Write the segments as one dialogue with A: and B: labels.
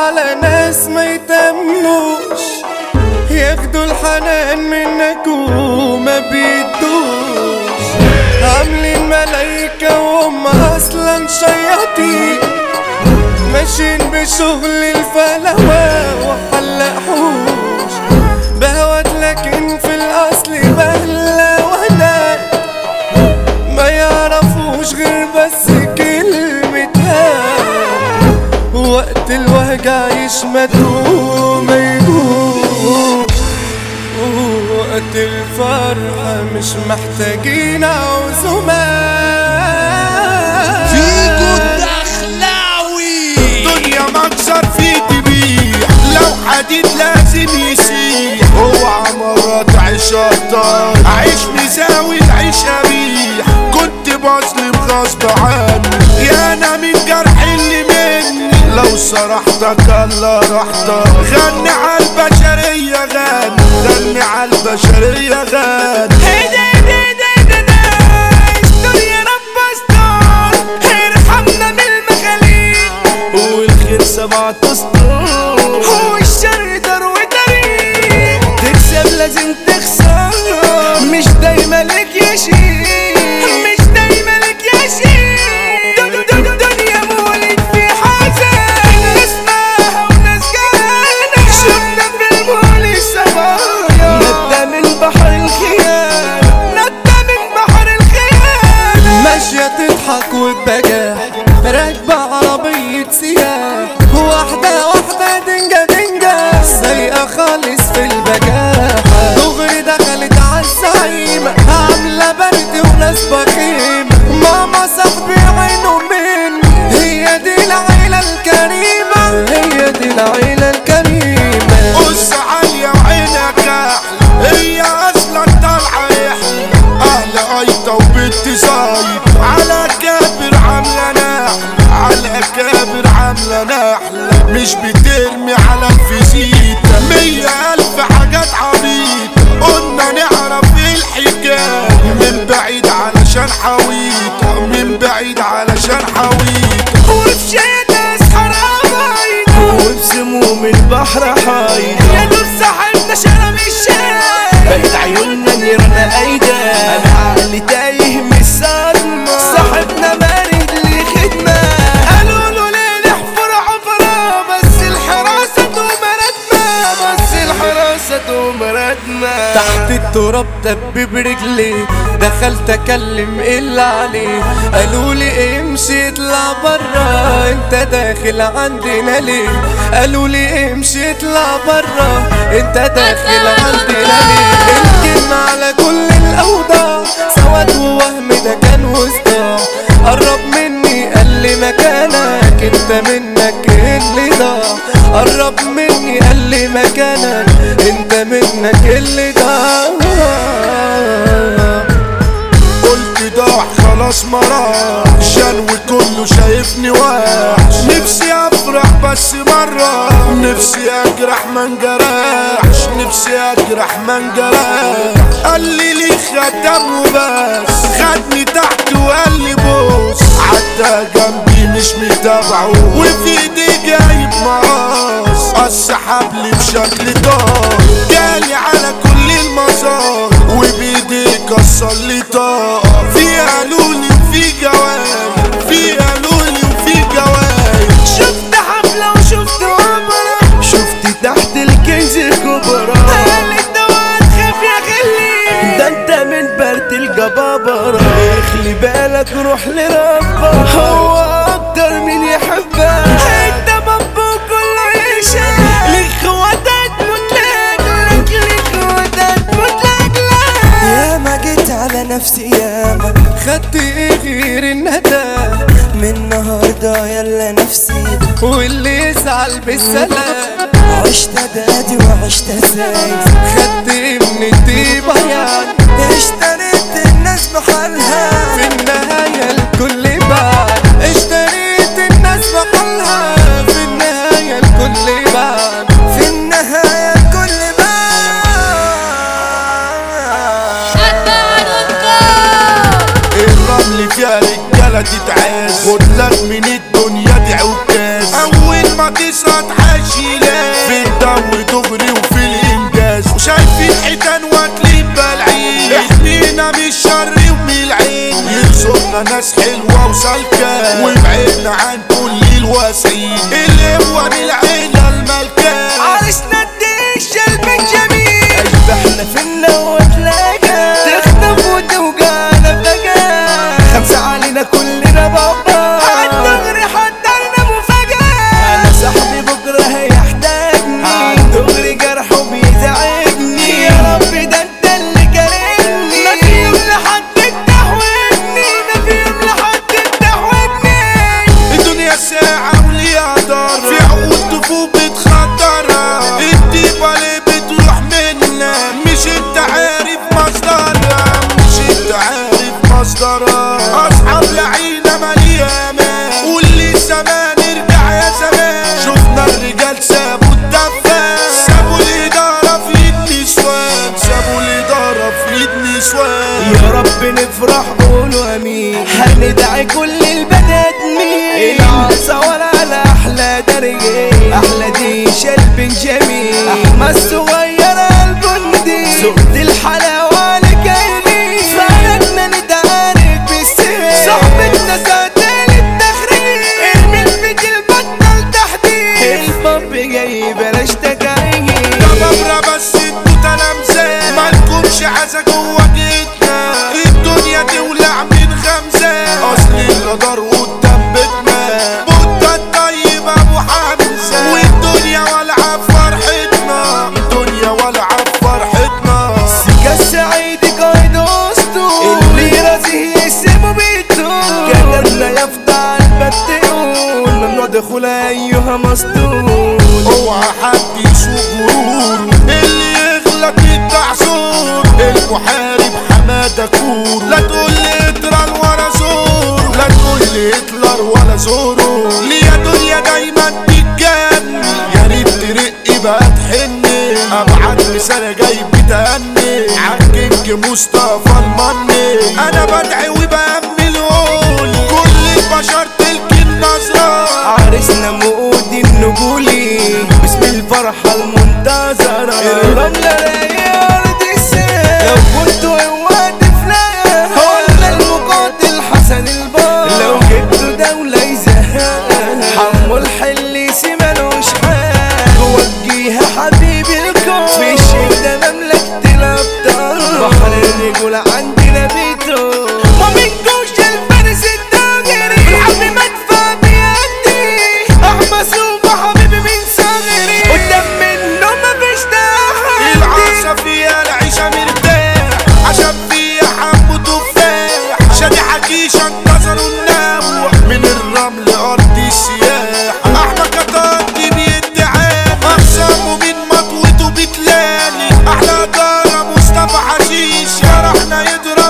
A: على ناس ما يتمنوش ياخدوا الحنان منك وما بيدوش عاملين ملايكة وهم أصلا شياطين ماشيين بشغل الفلوى وحلقوش بهوت لكن في الأصل بهلوانات ما يعرفوش غير بس كلمة وقت الوجع يشمتوا ما يجوش وقت الفرحة مش محتاجين عزومات
B: فيكو الدخلاوي
C: دنيا مكسر في تبيع لو حديد لازم يسيح هو عمرات عيش ابطال عيش مساوي عيش ابيح كنت بظلم غصب عني يا انا من جرح اللي مني لو صرحتك الله راحتك غني على البشرية غني غني على البشرية غني
A: والخير سبعة اسطور
B: هو الشر دار وطريق
A: تكسب لازم تخسر مش دايما لك يا شيء
B: مش دايما لك يا شيء دن- دن- دنيا مولد في حزن ناس معاها وناس جانا شفنا في المولد سبايا
A: ندى من بحر الخيال
B: ندى من بحر الخيال
A: ماشية تضحك وبجاح راكبة عربية سياح واحدة واحدة دنجة دنجة سايقة خالص في البجاحة دغري دخلت عالزعيمة عاملة برد وناس بخيمة ماما صاحبي عينه مني هي دي العيلة الكريمة هي دي العيلة الكريمة
C: قص عالية وعينك احلى هي اصلا طالعة يحلى اهل ايطة وبنت زايد على كابر عاملة نحلة على كابر عاملة نحلة مش بترمي على الفيزيتا مية الف حاجات عبيطة قلنا نعرف ايه الحكاية من بعيد علشان حويطة من بعيد علشان حويطة
B: وفي شيء اسحر عبايد
A: وبسموم البحر حايدة
B: يا دول صاحبنا شرب الشاي
A: بقت عيوننا نيرنا ايدا انا عقلي تايه من الصدمة صاحبنا مارد لي خدمة
B: قالوا له ليه نحفر عفرة بس الحراسة ومردنا بس الحراسة ومردنا
A: تحت التراب دب برجلي دخلت اكلم الا عليه قالوا لي امشي اطلع برا انت داخل عندنا ليه قالوا لي امشي اطلع برا انت داخل عندنا ليه الكلمة على كل الاوضاع سواد ووهم ده كان وصداع قرب مني قال لي مكانك انت منك اللي ضاع قرب مني قال لي مكانك انت منك اللي ضاع
C: قلت ضاع خلاص مرار شنو كله شايفني وحش نفسي افرح بس مرة نفسي اجرح ما انجرحش نفسي اجرح ما انجرحش قال لي لي ختم وبس خدني تحت وقال لي بص عدى جنبي مش متابعه وفي ايدي جايب مقص قص حبلي بشكل طار جالي على كل المسار وبايدي كسر لي طار في قالولي وفي جوايب في قالولي وفي جوايب
B: شفت حفلة وشفت عبرة
A: شفت تحت الكنز كبرى
B: قالت دوات خاف يا خلي
A: ده انت من برد الجبابرة اخلي بالك روح لربك هو اكتر من يحبك
B: انت بابو كله يشاء ليك خواتك متلاقلك ليك خواتك متلاقلك
A: يا ما جيت على نفسي ياما خدت ايه غير الندى من النهارده يلا نفسي واللي يزعل بالسلام عشت دادي وعشت ازاي خدت ايه من الطيبه يعني اشتريت الناس بحالها في النهايه الكل بعد اشتريت الناس بحالها في النهايه الكل بعد في النهايه الكل بعد
C: الرمل فيها رجالة تتعاز خد لك من الدنيا دي عكاز اول ما تسقط حشيلة في الدم دغري وفي الانجاز وشايفين حيتان واكلين بلعين احمينا من الشر ومن العين يرزقنا ناس حلوة وسالكة وابعدنا عن كل الواسعين اللي هو العيلة الملكة
B: عرسنا الديش البنجامين اشبحنا في النوى تلاقى تخطف وتوقعنا بقى خمسة علينا كلنا بابا عالدغري حضرنا مفاجأة انا صاحبي بكرة هيحتاجني عالدغري جرحه بيزعجني يا رب ده انت اللي كرمني ما في يوم لحد تحوجني ما في يوم لحد تحوجني
C: الدنيا ساعة وليها دار في عقود تفوق بتخدرها الديبة اللي بتروح منا مش انت عارف مصدرها مش انت عارف مصدرها اصحاب لعينة مالية امان واللي زمان ارجع يا زمان شفنا الرجال سابوا الدفة سابوا الإدارة في ايد نسوان سابوا الإدارة في ايد نسوان
B: يا رب نفرح قولوا امين هندعي كل البنات مين العصا ولا على احلى درجة احلى دي شلب جميل احمد صغير البندي سقت الحلاوة لكيني فرقنا نتعارك بالسهل صحبتنا ساتين التخريج الملفت البطل تحديد الباب جاي بلاش تكاين
C: طبابرة بس انتوا تلامذة مالكمش عزا جوا جيتنا الدنيا تولع من خمسة اصل القدر قدام بيتنا بوتا الطيب ابو حمزة والدنيا والعة فرحتنا الدنيا والعة فرحتنا
B: سكة السعيد قايد وسطه اللي راسه يسمو بيته كلامنا يفضل البتقول ممنوع دخول ايها مسطول
C: اوعى حد يسوق غروره اللي يغلط يتعصر المحارب حمادة كور لا تقول لي اطرال ولا زور لا تقول لي هتلر ولا زورو ليا دنيا دايما بتجنن يا ريت ترقي بقى تحني ابعت رسالة جاي بتهني عالكينج مصطفى المني انا بدعي وبأمل قول كل البشر تلقي النظرة
B: عرسنا مؤودي النجولي باسم الفرحة المنتظرة الرملة رايقة أرض السير لو كنتوا هواد فلاح قلنا المقاتل حسن البار لو جبتوا دولة يزهق حمو الحليسي ملوش حال وجيها حبيبي الكون في الشدة مملكة الأبطال بحر الرجول عندنا بيته ما منكوش الفارس التاجري الحب مدفع بيدي احمس وحبيبي من صغري قدام منه مفيش تحدي
C: العصا فيها العيشة مرتاح عشان فيها حب تفاح شادي حكيشة انتظروا النوع من الرمل أرض السياحة أحمد كتاتي بيدعاني أخصامه من مطوته بتلاني أحلى دارة مصطفى حشيش شرحنا يضرب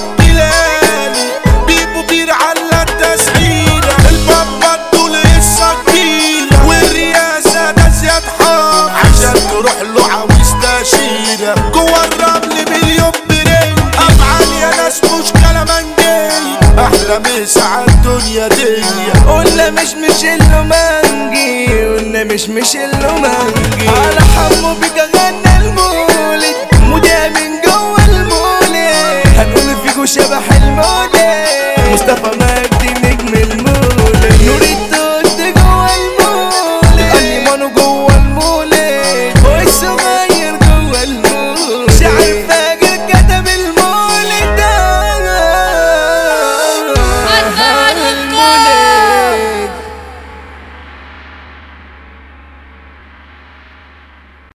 C: بلالي بيبو بير على التسعيرة البابا طول السكينة والرئاسة ده زياد حار عشان تروح له عاوز تأشيرة جوا الرمل مليون برنج أفعال يا ناس مش كلامنجي أحلى مسا عالدنيا دي
B: قلنا مش مش اللي منجي قلنا مش مش اللي منجي على حمو بيك غني